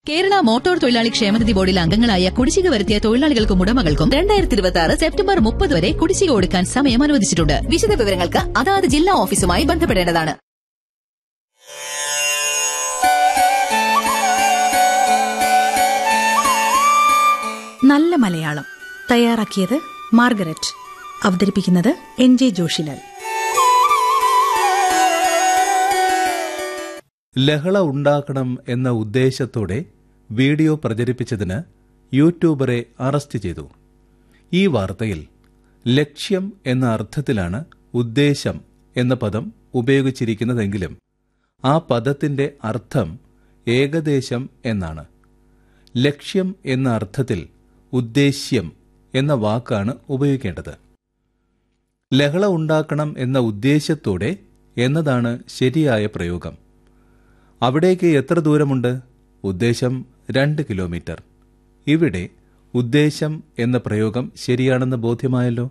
Kerala motor തൊഴിലാളി ക്ഷേമനിധി ബോർഡിൽ അംഗങ്ങളായ കുടിശ്ശിക വരുത്തിയ തൊഴിലാളികൾക്കും ഉടമകൾക്കും രണ്ടായിരത്തി ഇരുപത്തി ആറ് സെപ്റ്റംബർ മുപ്പത് വരെ കുടിശ്ശിക കൊടുക്കാൻ സമയം അനുവദിച്ചിട്ടുണ്ട് വിശദ വിവരങ്ങൾക്ക് അതാത് ജില്ലാ ഓഫീസുമായി ബന്ധപ്പെടേണ്ടതാണ് നല്ല മലയാളം തയ്യാറാക്കിയത് മാർഗരറ്റ് അവതരിപ്പിക്കുന്നത് എൻ ജെ ജോഷിലാൽ ലഹള ഉണ്ടാക്കണം എന്ന ഉദ്ദേശത്തോടെ വീഡിയോ പ്രചരിപ്പിച്ചതിന് യൂട്യൂബറെ അറസ്റ്റ് ചെയ്തു ഈ വാർത്തയിൽ ലക്ഷ്യം എന്ന അർത്ഥത്തിലാണ് ഉദ്ദേശം എന്ന പദം ഉപയോഗിച്ചിരിക്കുന്നതെങ്കിലും ആ പദത്തിന്റെ അർത്ഥം ഏകദേശം എന്നാണ് ലക്ഷ്യം എന്ന അർത്ഥത്തിൽ ഉദ്ദേശ്യം എന്ന വാക്കാണ് ഉപയോഗിക്കേണ്ടത് ലഹള ഉണ്ടാക്കണം എന്ന ഉദ്ദേശ്യത്തോടെ എന്നതാണ് ശരിയായ പ്രയോഗം അവിടേക്ക് എത്ര ദൂരമുണ്ട് ഉദ്ദേശം രണ്ട് കിലോമീറ്റർ ഇവിടെ ഉദ്ദേശം എന്ന പ്രയോഗം ശരിയാണെന്ന് ബോധ്യമായല്ലോ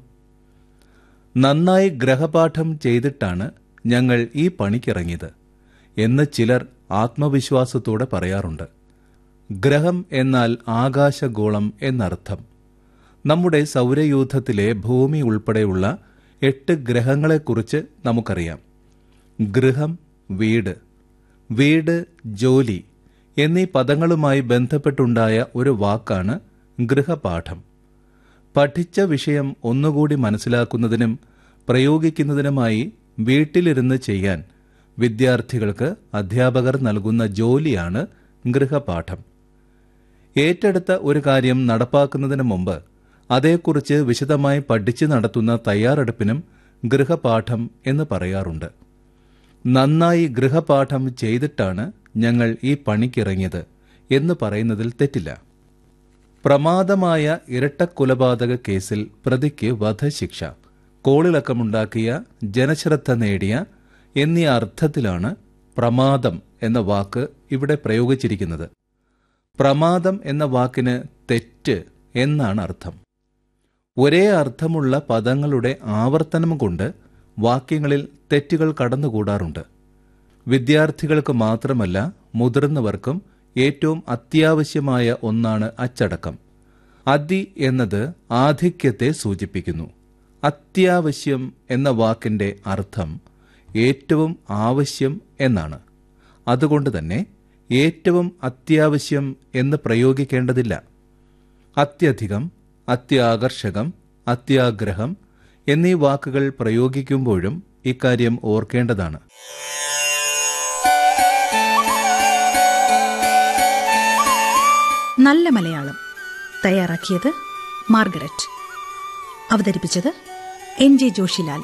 നന്നായി ഗ്രഹപാഠം ചെയ്തിട്ടാണ് ഞങ്ങൾ ഈ പണിക്കിറങ്ങിയത് എന്ന് ചിലർ ആത്മവിശ്വാസത്തോടെ പറയാറുണ്ട് ഗ്രഹം എന്നാൽ ആകാശഗോളം എന്നർത്ഥം നമ്മുടെ സൗരയൂഥത്തിലെ ഭൂമി ഉൾപ്പെടെയുള്ള എട്ട് ഗ്രഹങ്ങളെക്കുറിച്ച് നമുക്കറിയാം ഗൃഹം വീട് വീട് ജോലി എന്നീ പദങ്ങളുമായി ബന്ധപ്പെട്ടുണ്ടായ ഒരു വാക്കാണ് ഗൃഹപാഠം പഠിച്ച വിഷയം ഒന്നുകൂടി മനസ്സിലാക്കുന്നതിനും പ്രയോഗിക്കുന്നതിനുമായി വീട്ടിലിരുന്ന് ചെയ്യാൻ വിദ്യാർത്ഥികൾക്ക് അധ്യാപകർ നൽകുന്ന ജോലിയാണ് ഗൃഹപാഠം ഏറ്റെടുത്ത ഒരു കാര്യം നടപ്പാക്കുന്നതിന് മുമ്പ് അതേക്കുറിച്ച് വിശദമായി പഠിച്ചു നടത്തുന്ന തയ്യാറെടുപ്പിനും ഗൃഹപാഠം എന്ന് പറയാറുണ്ട് നന്നായി ഗൃഹപാഠം ചെയ്തിട്ടാണ് ഞങ്ങൾ ഈ പണിക്കിറങ്ങിയത് എന്ന് പറയുന്നതിൽ തെറ്റില്ല പ്രമാദമായ ഇരട്ടക്കൊലപാതക കേസിൽ പ്രതിക്ക് വധശിക്ഷ കോളിളക്കമുണ്ടാക്കിയ ജനശ്രദ്ധ നേടിയ എന്നീ അർത്ഥത്തിലാണ് പ്രമാദം എന്ന വാക്ക് ഇവിടെ പ്രയോഗിച്ചിരിക്കുന്നത് പ്രമാദം എന്ന വാക്കിന് തെറ്റ് എന്നാണ് അർത്ഥം ഒരേ അർത്ഥമുള്ള പദങ്ങളുടെ ആവർത്തനം കൊണ്ട് വാക്യങ്ങളിൽ തെറ്റുകൾ കടന്നുകൂടാറുണ്ട് വിദ്യാർത്ഥികൾക്ക് മാത്രമല്ല മുതിർന്നവർക്കും ഏറ്റവും അത്യാവശ്യമായ ഒന്നാണ് അച്ചടക്കം അതി എന്നത് ആധിക്യത്തെ സൂചിപ്പിക്കുന്നു അത്യാവശ്യം എന്ന വാക്കിന്റെ അർത്ഥം ഏറ്റവും ആവശ്യം എന്നാണ് അതുകൊണ്ട് തന്നെ ഏറ്റവും അത്യാവശ്യം എന്ന് പ്രയോഗിക്കേണ്ടതില്ല അത്യധികം അത്യാകർഷകം അത്യാഗ്രഹം എന്നീ വാക്കുകൾ പ്രയോഗിക്കുമ്പോഴും ഇക്കാര്യം ഓർക്കേണ്ടതാണ് നല്ല മലയാളം തയ്യാറാക്കിയത് മാർഗരറ്റ് അവതരിപ്പിച്ചത് എൻ ജെ ജോഷിലാൽ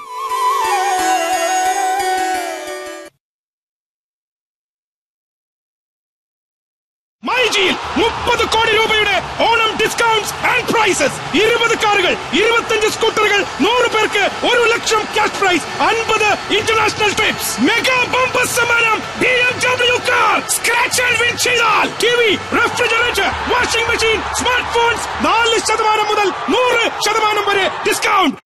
മൈജിയിൽ മുപ്പത് കോടി രൂപയുടെ ഓണം ഡിസ്കൗണ്ട്സ് ആൻഡ് പ്രൈസസ് ഇരുപത് കാറുകൾ ഇരുപത്തഞ്ച് സ്കൂട്ടറുകൾ നൂറ് പേർക്ക് ഒരു ലക്ഷം ക്യാഷ് പ്രൈസ് അൻപത് ഇന്റർനാഷണൽ ട്രിപ്സ് മെഗാ ബമ്പർ സമ്മാനം B M W car scratch and win ചെയ്താൽ T V refrigerator washing machine smart phones നാല് ശതമാനം മുതൽ നൂറ് ശതമാനം വരെ ഡിസ്കൗണ്ട്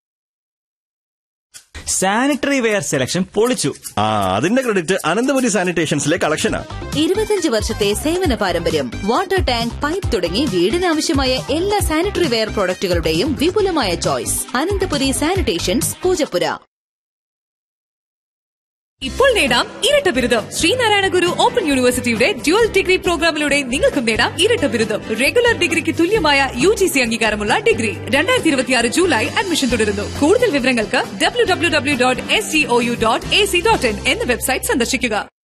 സാനിറ്ററി വെയർ സെലക്ഷൻ പൊളിച്ചു ആ അതിന്റെ ക്രെഡിറ്റ് അനന്തപുരി സാനിറ്റേഷൻസിലെ കളക്ഷനാ ഇരുപത്തിയഞ്ച് വർഷത്തെ സേവന പാരമ്പര്യം വാട്ടർ ടാങ്ക് പൈപ്പ് തുടങ്ങി വീടിനാവശ്യമായ എല്ലാ സാനിറ്ററി വെയർ പ്രോഡക്റ്റുകളുടെയും വിപുലമായ ചോയ്സ് അനന്തപുരി സാനിറ്റേഷൻസ് പൂജപ്പുര ഇപ്പോൾ നേടാം ഇരട്ട ബിരുദം ശ്രീനാരായണ ഗുരു ഓപ്പൺ യൂണിവേഴ്സിറ്റിയുടെ ഡ്യുവൽ ഡിഗ്രി പ്രോഗ്രാമിലൂടെ നിങ്ങൾക്കും നേടാം ഇരട്ട ബിരുദം റെഗുലർ ഡിഗ്രിക്ക് തുല്യമായ യു ജി സി അംഗീകാരമുള്ള ഡിഗ്രി രണ്ടായിരത്തി ഇരുപത്തിയാറ് ജൂലൈ അഡ്മിഷൻ തുടരുന്നു കൂടുതൽ വിവരങ്ങൾക്ക് W W W dot S C O U dot A C dot in എന്ന വെബ്സൈറ്റ് സന്ദർശിക്കുക